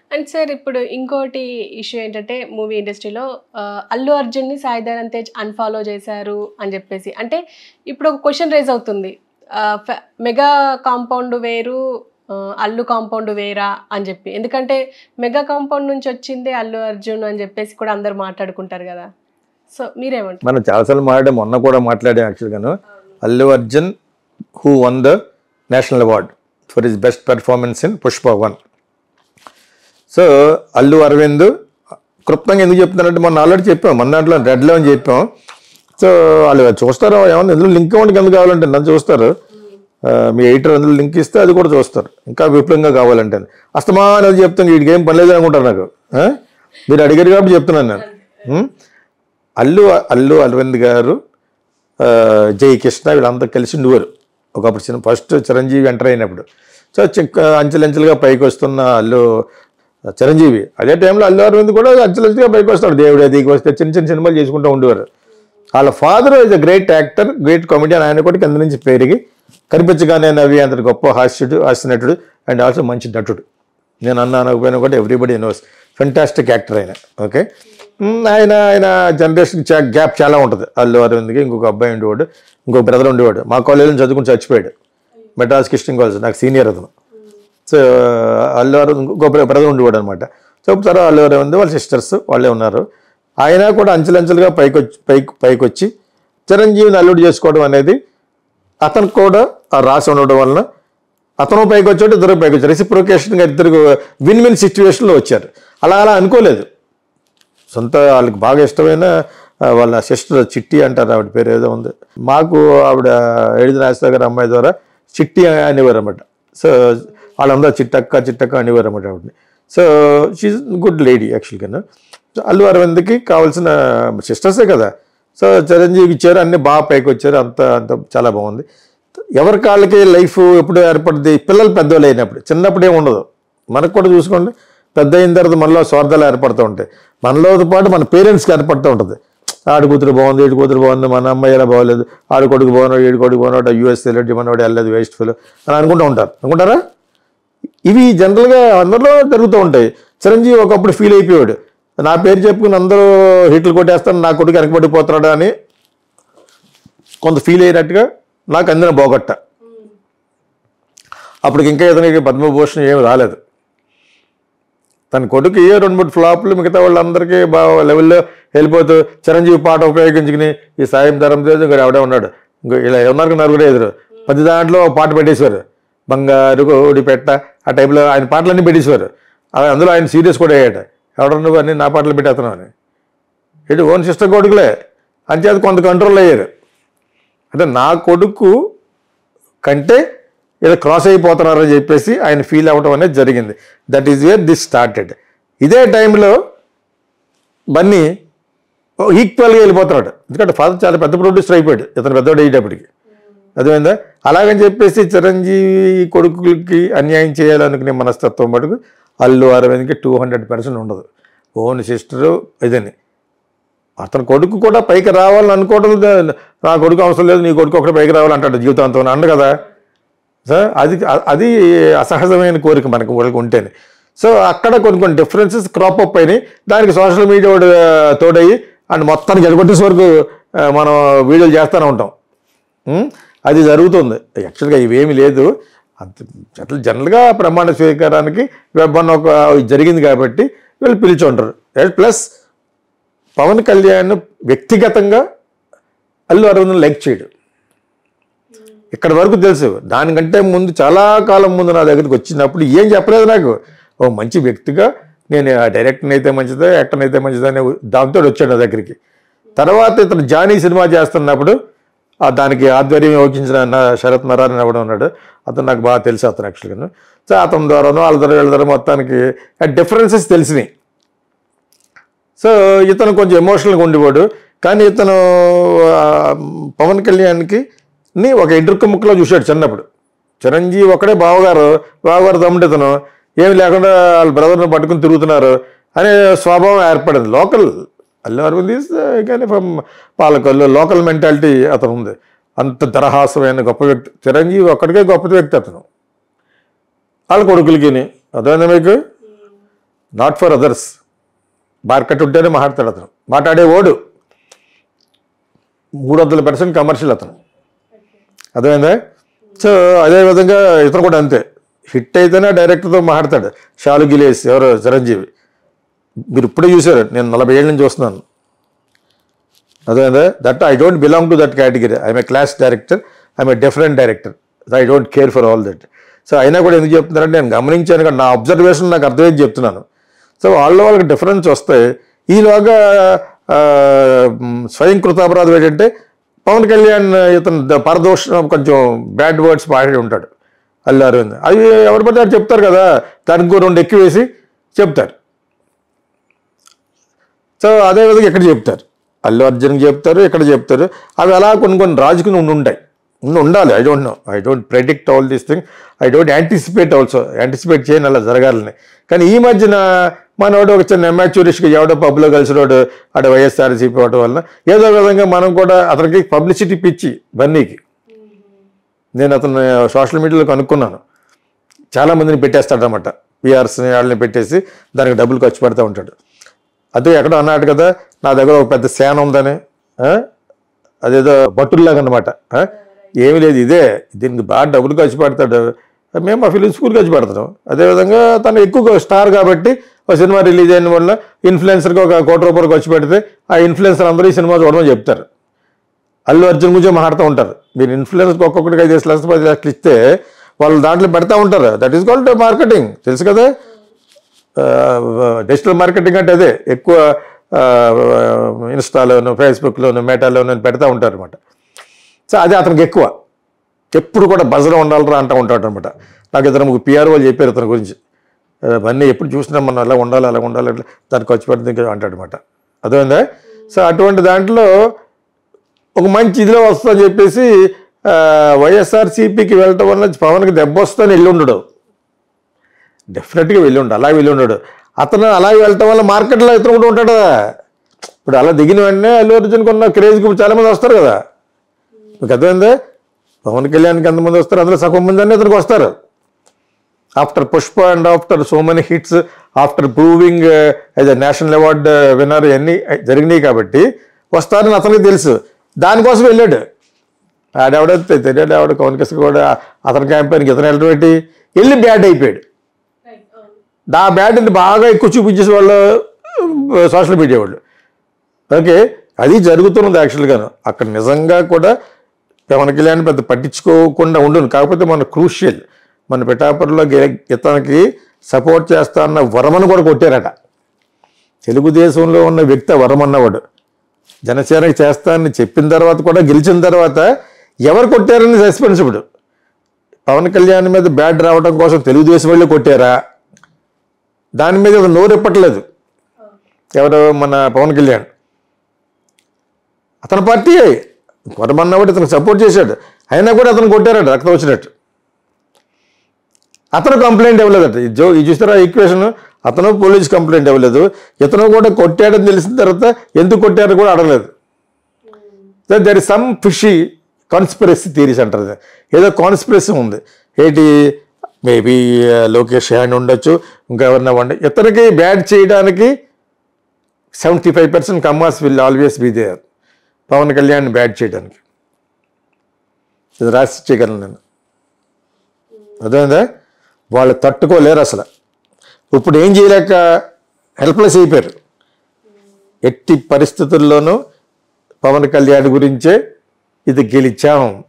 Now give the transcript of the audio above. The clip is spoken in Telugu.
అండ్ సార్ ఇప్పుడు ఇంకోటి ఇష్యూ ఏంటంటే మూవీ ఇండస్ట్రీలో ఆ, అల్లు అర్జున్ని సాయి ధరమ్ తేజ్ అన్ఫాలో చేశారు అని చెప్పేసి అంటే ఇప్పుడు ఒక క్వశ్చన్ రేజ్ అవుతుంది ఆ, ఫ- మెగా కాంపౌండ్ వేరు ఆ, అల్లు కాంపౌండ్ వేరా అని చెప్పి ఎందుకంటే మెగా కాంపౌండ్ నుంచి వచ్చిందే అల్లు అర్జున్ అని చెప్పేసి కూడా అందరు మాట్లాడుకుంటారు కదా సో మీరేమంటారు మనం చాలాసార్లు మాట్లాడాం మొన్న కూడా మాట్లాడాం యాక్చువల్గాను Allu Arjun who won the national award for his best performance in Pushpa one so Allu Aravind క్లుప్తంగా ఎందుకు చెప్తున్నారంటే మొన్న ఆల్రెడీ చెప్పాం మన దాంట్లో రెడ్లో అని చెప్పాం సో వాళ్ళు చూస్తారు ఏమన్నా ఇందులో లింక్ ఇవ్వండి ఎందుకు కావాలంటే నన్ను చూస్తారు ఆ, మీ ఎయిటర్ అందులో లింక్ ఇస్తే అది కూడా చూస్తారు ఇంకా విపులంగా కావాలంటే అస్తమానం అది చెప్తాను వీడికి ఏం పని లేదు అనుకుంటారు నాకు ఆ? మీరు అడిగారు కాబట్టి చెప్తున్నాను నేను ఉం? అల్లు అల్లు అరవింద్ గారు ఆ, జై కృష్ణ వీళ్ళంతా కలిసి ఉండేవారు ఒకప్పుడు చిన్న ఫస్ట్ చిరంజీవి ఎంటర్ అయినప్పుడు సో చిక్క అంచెలంచెలుగా పైకి వస్తున్న అల్లు చిరంజీవి అదే టైంలో అల్లు అరవింద్ కూడా అంచెలంచెలుగా పైకి వస్తాడు దేవుడే దిగి వస్తే చిన్న చిన్న సినిమాలు చేసుకుంటూ ఉండేవారు వాళ్ళ father is a great actor great comedian ఆయన కూడా కింద నుంచి పెరిగి కనిపించగానే నవ్వి అంత గొప్ప హాస్యుడు హాస్యనటుడు అండ్ ఆల్సో మంచి నటుడు నేను అన్నా అనకపోయినా కూడా ఎవ్రీబడి నోస్ ఫెంటాస్టిక్ యాక్టర్ ఆయన ఓకే మ్, ఆయన ఆయన జనరేషన్ గ్యాప్ చాలా ఉంటుంది అల్లు అరవింద్కి ఇంకొక అబ్బాయి ఉండేవాడు ఇంకొక బ్రదర్ ఉండేవాడు మా కాలేజీలో చదువుకుని చచ్చిపోయాడు మెడ్రాస్ కిస్టింగ్ కాలేజ్ నాకు సీనియర్ అతను సో అల్లు అరవింద్ ఇంకో బ్రదర్ ఉండేవాడు అనమాట సో తర్వాత అల్లు అరవింద్ వాళ్ళ సిస్టర్స్ వాళ్ళే ఉన్నారు ఆయన కూడా అంచెలంచెలుగా పైకి వచ్చి పైకి పైకి వచ్చి చిరంజీవిని అల్లుడు చేసుకోవడం అనేది అతనికి కూడా ఆ రాసి ఉండడం వలన అతను పైకి వచ్చాడు ఇద్దరు పైకి వచ్చారు రెసిప్రొకేషన్గా ఇద్దరు విన్ విన్ సిచ్యువేషన్లో వచ్చారు అలా అలా అనుకోలేదు సొంత వాళ్ళకి బాగా ఇష్టమైన ఆ, వాళ్ళ సిస్టర్ చిట్టి అంటారు ఆవిడ పేరు ఏదో ఉంది మాకు ఆవిడ ఎడిది రాజశేఖర్ గారి అమ్మాయి ద్వారా చిట్టి అనేవారు అనమాట సో వాళ్ళందరూ చిట్టక్క చిట్టక్క అనేవారు అనమాట ఆవిడని సో షీఈ్ గుడ్ లేడీ యాక్చువల్గా సో అల్లు అరవింద్కి కావాల్సిన సిస్టర్సే కదా సో చిరంజీవి ఇచ్చారు అన్ని బాగా పైకి వచ్చారు అంత అంత చాలా బాగుంది ఎవరి కాళ్ళకి లైఫ్ ఎప్పుడు ఏర్పడుతుంది పిల్లలు పెద్దవాళ్ళు అయినప్పుడు చిన్నప్పుడు ఏమి ఉండదు మనకు కూడా చూసుకోండి పెద్ద అయిన తర్వాత మనలో స్వార్థాలు ఏర్పడుతూ ఉంటాయి మనలోతో పాటు మన పేరెంట్స్కి ఏర్పడుతూ ఉంటుంది ఆడు కూతురు బాగుంది ఏడు కూతురు బాగుంది మన అమ్మాయి ఎలా బాగోలేదు ఆడు కొడుకు బాగున్నాడు ఏడు కొడుకు బాగున్నాడు యూఎస్ వెళ్ళి మనవాడు వెళ్ళలేదు వేస్ట్ ఫిల్ అని అనుకుంటూ ఉంటారు అనుకుంటారా ఇవి జనరల్గా అందరిలో జరుగుతూ ఉంటాయి చిరంజీవి ఒకప్పుడు ఫీల్ అయిపోయాడు నా పేరు చెప్పుకుని అందరూ హిట్లు కొట్టేస్తాను నా కొడుకు వెనకబడిపోతున్నాడు అని కొంత ఫీల్ అయినట్టుగా నాకు అందిన బోగట్ట అప్పటికి ఇంకా ఇతనికి పద్మభూషణ్ ఏమి రాలేదు తన కొడుకు ఏ రెండు మూడు ఫ్లాప్లు మిగతా వాళ్ళందరికీ బాగా లెవెల్లో వెళ్ళిపోతూ చిరంజీవి పాట ఉపయోగించుకుని ఈ సాయం ధరం తేజ్ ఇంకా ఎవడే ఉన్నాడు ఇంకో ఇలా ఉన్నారు నలుగురు ఎదురు ప్రతి దాంట్లో ఒక పాట పెట్టేశారు బంగారు కోడి పెట్ట ఆ టైంలో ఆయన పాటలన్నీ పెట్టేశారు అలా అందులో ఆయన సీరియస్ కూడా అయ్యాడు ఎవడ నువ్వు అన్ని నా పాటలు పెట్టేస్తున్నావు అని ఇటు ఓన్ సిస్టర్ కొడుకులే అంచేది కొంత కంట్రోల్ అయ్యారు అంటే నా కొడుకు కంటే ఏదో క్రాస్ అయిపోతున్నారని చెప్పేసి ఆయన ఫీల్ అవ్వడం అనేది జరిగింది that is where this started ఇదే టైంలో బన్నీ ఈక్వల్గా వెళ్ళిపోతున్నాడు ఎందుకంటే ఫాదర్ చాలా పెద్ద ప్రొడ్యూసర్ అయిపోయాడు ఇతను పెద్దవాడు అయ్యేటప్పటికి అర్థమైందా అలాగని చెప్పేసి చిరంజీవి కొడుకులకి అన్యాయం చేయాలనుకునే మనస్తత్వం మటుకు అల్లు అరవింద్కి టూ హండ్రెడ్ పర్సెంట్ ఉండదు ఓన్ సిస్టరు ఇదని అతని కొడుకు కూడా పైకి రావాలని అనుకోవడం ద- నా కొడుకు అవసరం లేదు నీ కొడుకు ఒకటి పైకి రావాలంటాడు జీవితాంతం అండ కదా సో అది అది అసహజమైన కోరిక మనకు వాళ్ళకి ఉంటేనే సో అక్కడ కొన్ని కొన్ని డిఫరెన్సెస్ క్రాప్ అప్ అయినాయి దానికి సోషల్ మీడియా వాడు ఆ, తోడయ్యి అండ్ మొత్తానికి ఎడగొట్టేసే వరకు ఆ, మనం వీడియోలు చేస్తూనే ఉంటాం ఉం? అది జరుగుతుంది యాక్చువల్గా ఇవేమీ లేదు అంత అట్లా జనరల్గా ప్రమాణ స్వీకారానికి వెబ్ అన్న ఒక జరిగింది కాబట్టి వీళ్ళు పిలిచి ఉంటారు ప్లస్ పవన్ కళ్యాణ్ వ్యక్తిగతంగా అల్లు అరవింద్ లైక్ చేయడు ఇక్కడ వరకు తెలుసు దానికంటే ముందు చాలా కాలం ముందు నా దగ్గరికి వచ్చినప్పుడు ఏం చెప్పలేదు నాకు ఓ మంచి వ్యక్తిగా నేను డైరెక్టర్ అయితే మంచిదా యాక్టర్ అయితే మంచిదా అనే దాంతో వచ్చాడు నా దగ్గరికి తర్వాత ఇతను జానీ సినిమా చేస్తున్నప్పుడు ఆ దానికి ఆధ్వర్యం వహించిన నా శరత్ నారాయణ ఎవడో ఉన్నాడు అతను నాకు బాగా తెలుసు అతను యాక్చువల్గా సో అతని ద్వారానో వాళ్ళ ద్వారా వీళ్ళ ద్వారా మొత్తానికి డిఫరెన్సెస్ తెలిసినాయి సో ఇతను కొంచెం ఎమోషనల్గా ఉండేవాడు కానీ ఇతను ఆ, పవన్ కళ్యాణ్కి ని ఒక ఎడ్రుక్క ముక్కలో చూశాడు చిన్నప్పుడు చిరంజీవి ఒకడే బావగారు బావగారు తమ్ముడు ఇతను ఏమి లేకుండా వాళ్ళ బ్రదర్ని పట్టుకుని తిరుగుతున్నారు అనే స్వభావం ఏర్పడింది లోకల్ అల్లు అరవింద్ ఈస్ కానీ ఫ్రమ్ పాలకొల్లు లోకల్ మెంటాలిటీ అతను ఉంది అంత దరహాసమైన గొప్ప వ్యక్తి చిరంజీవి ఒక్కడికే గొప్ప వ్యక్తి అతను వాళ్ళ కొడుకులకి అర్థమైందా మీకు నాట్ ఫర్ అదర్స్ మార్కెట్ ఉంటేనే మాట్లాడతాడు అతను మాట్లాడే ఓడు మూడు వందల పర్సెంట్ కమర్షియల్ అతను అర్థమైందా సో అదేవిధంగా ఇతను కూడా అంతే హిట్ అయితేనే డైరెక్టర్తో మాట్లాడతాడు షాలు గిలేస్ ఎవరు చిరంజీవి మీరు ఇప్పుడే చూసారు నేను నలభై ఏళ్ళ నుంచి చూస్తున్నాను అదేందా that I don't belong to that category I'm a class director I'm a different director I don't care for all that so అయినా కూడా ఎందుకు చెప్తున్నారంటే నేను గమనించాను కదా నా అబ్జర్వేషన్ నాకు అర్థమైంది చెప్తున్నాను సో వాళ్ళ వాళ్ళకి డిఫరెన్స్ వస్తాయి ఈలోగా ఆ, మ్, స్వయం కృతాపరాధం ఏంటంటే పవన్ కళ్యాణ్ ఇతను ద- పరదోషం కొంచెం బ్యాడ్ వర్డ్స్ మాట్లాడి ఉంటాడు అల్లు అరవింద్ అవి ఎవరు పడితే వారు చెప్తారు కదా దానికి కూడా రెండు ఎక్కువ వేసి చెప్తారు సో అదేవిధంగా ఇక్కడ చెప్తారు అల్లు అర్జున్కి చెప్తారు ఇక్కడ చెప్తారు అవి అలా కొన్ని కొన్ని రాజుకుని ఉండి ఉంటాయి ఉండి ఉండాలి I don't know I don't predict all these thing I don't anticipate also anticipate చేయని అలా జరగాలని కానీ ఈ మధ్యన మనోడు ఒక చిన్న ఎమ్మాచ్యూరిస్ట్గా ఎవడో పబ్లో కలిసినోడు అటు వైఎస్ఆర్సీపీ అవడం వలన ఏదో విధంగా మనం కూడా అతనికి పబ్లిసిటీ పిచ్చి బన్నీకి నేను అతను సోషల్ మీడియాలో కనుక్కున్నాను చాలా మందిని పెట్టేస్తాడనమాట పిఆర్స్ని వాళ్ళని పెట్టేసి దానికి డబ్బులు ఖర్చు పెడతా ఉంటాడు అదే ఎక్కడో అన్నాడు కదా నా దగ్గర ఒక పెద్ద సేన ఉందని ఆ? అదేదో బట్టుల్లాగా అనమాట ఏమీ లేదు ఇదే దీనికి బాగా డబ్బులు ఖర్చు పెడతాడు మేము మా ఫిలిం స్కూల్ ఖర్చు పెడతాం అదేవిధంగా తను ఎక్కువ స్టార్ కాబట్టి ఒక సినిమా రిలీజ్ అయిన వల్ల ఇన్ఫ్లుయెన్సర్కి ఒక కోటి రూపాయలు ఖర్చు పెడితే ఆ ఇన్ఫ్లుయెన్సర్ అందరూ ఈ సినిమా చూడమని చెప్తారు అల్లు అర్జున్ గురించి మాట్లాడుతూ ఉంటారు మీరు ఇన్ఫ్లుయెన్స్కి ఒక్కొక్కటికి ఐదు లక్షలు పది లక్షలు ఇస్తే వాళ్ళు దాంట్లో పెడతా ఉంటారు దట్ ఈస్ కాల్డ్ మార్కెటింగ్ తెలుసు కదా డిజిటల్ మార్కెటింగ్ అంటే అదే ఎక్కువ ఆ, ఇన్స్టాలోను ఫేస్బుక్లోను మెటాలోను పెడతా ఉంటారు అనమాట సో అది అతనికి ఎక్కువ ఎప్పుడు కూడా బజలో ఉండాలరా అంటూ ఉంటాడు అనమాట నాకు ఇద్దరు ముగ్గురు పిఆర్ వాళ్ళు చెప్పారు అతని గురించి అవన్నీ ఎప్పుడు చూసినా మనం అలా ఉండాలి అలా ఉండాలి అట్లా దానికి ఖర్చు పెడుతుంది అంటాడు అనమాట అర్థమైందా సో అటువంటి దాంట్లో ఒక మంచి ఇదిలో వస్తుందని చెప్పేసి ఆ, వైఎస్ఆర్సీపీకి వెళ్ళటం వల్ల పవన్కి దెబ్బ వస్తుందని వెళ్ళి ఉండడు డెఫినెట్గా వెళ్ళి ఉండు అలా వెళ్ళి ఉన్నాడు అతను అలా వెళ్ళటం వల్ల మార్కెట్లో ఇతను కూడా ఉంటాడు కదా ఇప్పుడు అలా దిగిన వెంటనే అల్లు అర్జున్కి ఉన్న క్రేజ్కి చాలా మంది వస్తారు కదా మీకు అర్థమైందా పవన్ కళ్యాణ్కి ఎంతమంది వస్తారు అందులో సగం మంది అన్నీ ఇతనికి వస్తారు after Pushpa and after so many hits after proving as a national award winner ఇవన్నీ జరిగినాయి కాబట్టి వస్తారని అతనికి తెలుసు దానికోసం వెళ్ళాడు ఆడెవడైతే తెలియదు ఆవిడ పవన్ కృష్ణ కూడా అతని క్యాంపెయిన్కి ఇతను వెళ్ళడం ఏంటి వెళ్ళి బ్యాడ్ అయిపోయాడు ఆ బ్యాడ్ని బాగా ఎక్కువ చూపించేసి వాళ్ళు సోషల్ మీడియా వాళ్ళు ఓకే అది జరుగుతున్నది యాక్చువల్గాను అక్కడ నిజంగా కూడా పవన్ కళ్యాణ్ పెద్ద పట్టించుకోకుండా ఉండును కాకపోతే మన క్రూషియల్ మన పిఠాపురంలో గే- ఇతనికి సపోర్ట్ చేస్తా అన్న వరమను కూడా కొట్టారట తెలుగుదేశంలో ఉన్న వ్యక్తి ఆ వరం అన్నవాడు జనసేనకి చేస్తానని చెప్పిన తర్వాత కూడా గెలిచిన తర్వాత ఎవరు కొట్టారని సస్పెన్స్ ఇప్పుడు పవన్ కళ్యాణ్ మీద బ్యాడ్ రావడం కోసం తెలుగుదేశం వాళ్ళు కొట్టారా దాని మీద అతను నోరెప్పట్లేదు ఎవరు మన పవన్ కళ్యాణ్ అతని పార్టీ కొరమన్నవాడు ఇతను సపోర్ట్ చేశాడు అయినా కూడా అతను కొట్టారట రక్తం వచ్చినట్టు అతను కంప్లైంట్ ఇవ్వలేదట ఈ జో ఈ చూస్తారా ఈక్వేషన్ అతను పోలీస్ కంప్లైంట్ ఇవ్వలేదు ఇతను కూడా కొట్టాడని తెలిసిన తర్వాత ఎందుకు కొట్టారో కూడా అడగలేదు there is some fishy conspiracy theories అంటారు ఇది. ఏదో కాన్స్పిరసీ ఉంది ఏంటి మేబీ లోకేష్ హ్యాండ్ ఉండొచ్చు ఇంకా ఎవరన్నా ఉండే ఇతనికి బ్యాడ్ చేయడానికి seventy five percent Kammas will always be there Pawan Kalyan bad చేయడానికి ఇది రాసి చేయగలను నేను అర్థమైందా వాళ్ళు తట్టుకోలేరు అసలు ఇప్పుడు ఏం చేయలేక హెల్ప్లెస్ అయిపోయారు ఎట్టి పరిస్థితుల్లోనూ పవన్ కళ్యాణ్ గురించే ఇది గెలిచాం